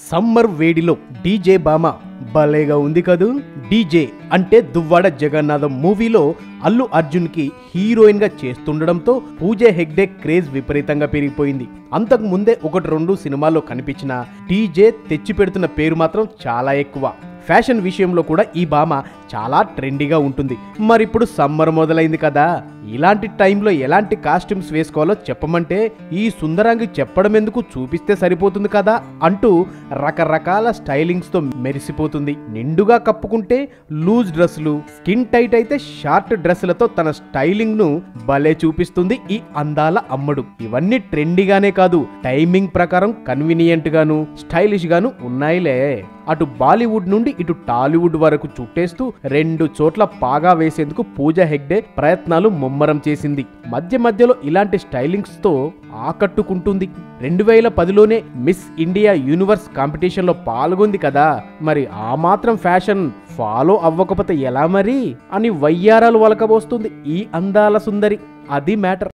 summer వేడిలో DJ బామ భలేగా ఉంది కదూ డీజే అంటే దువ్వాడ జగన్నాథం మూవీలో అల్లు అర్జున్ కి హీరోయిన్ గా చేస్తుండడంతో పూజ హెగ్డే క్రేజ్ విపరీతంగా పెరిగిపోయింది అంతకు ముందే ఒకటి రెండు సినిమాల్లో కనిపించిన డీజే తెచ్చి పెడుతున్న పేరు మాత్రం చాలా ఎక్కువ ఫ్యాషన్ విషయంలో కూడా ఈ భామ చాలా ట్రెండీగా ఉంటుంది మరిప్పుడు సమ్మర్ మొదలైంది కదా ఇలాంటి టైంలో ఎలాంటి కాస్ట్యూమ్స్ వేసుకోవాలో చెప్పమంటే ఈ సుందరాంగి చెప్పడం ఎందుకు చూపిస్తే సరిపోతుంది కదా అంటూ రకరకాల స్టైలింగ్స్తో మెరిసిపోతుంది నిండుగా కప్పుకుంటే లూజ్ డ్రెస్సులు స్కిన్ టైట్ అయితే షార్ట్ డ్రెస్సులతో తన స్టైలింగ్ ను భలే చూపిస్తుంది ఈ అందాల అమ్మడు ఇవన్నీ ట్రెండీగానే కాదు టైమింగ్ ప్రకారం కన్వీనియంట్ గాను స్టైలిష్ గాను ఉన్నాయిలే అటు బాలీవుడ్ నుండి ఇటు టాలీవుడ్ వరకు చుట్టేస్తూ రెండు చోట్ల పాగా వేసేందుకు పూజ హెగ్డే ప్రయత్నాలు ముమ్మరం చేసింది మధ్య మధ్యలో ఇలాంటి స్టైలింగ్స్ తో ఆకట్టుకుంటుంది రెండు వేల పదిలోనే మిస్ ఇండియా యూనివర్స్ కాంపిటీషన్లో పాల్గొంది కదా మరి ఆ మాత్రం ఫ్యాషన్ ఫాలో అవ్వకపోతే ఎలా మరి అని వయ్యారాలు వలకబోస్తుంది ఈ అందాల సుందరి అది మ్యాటర్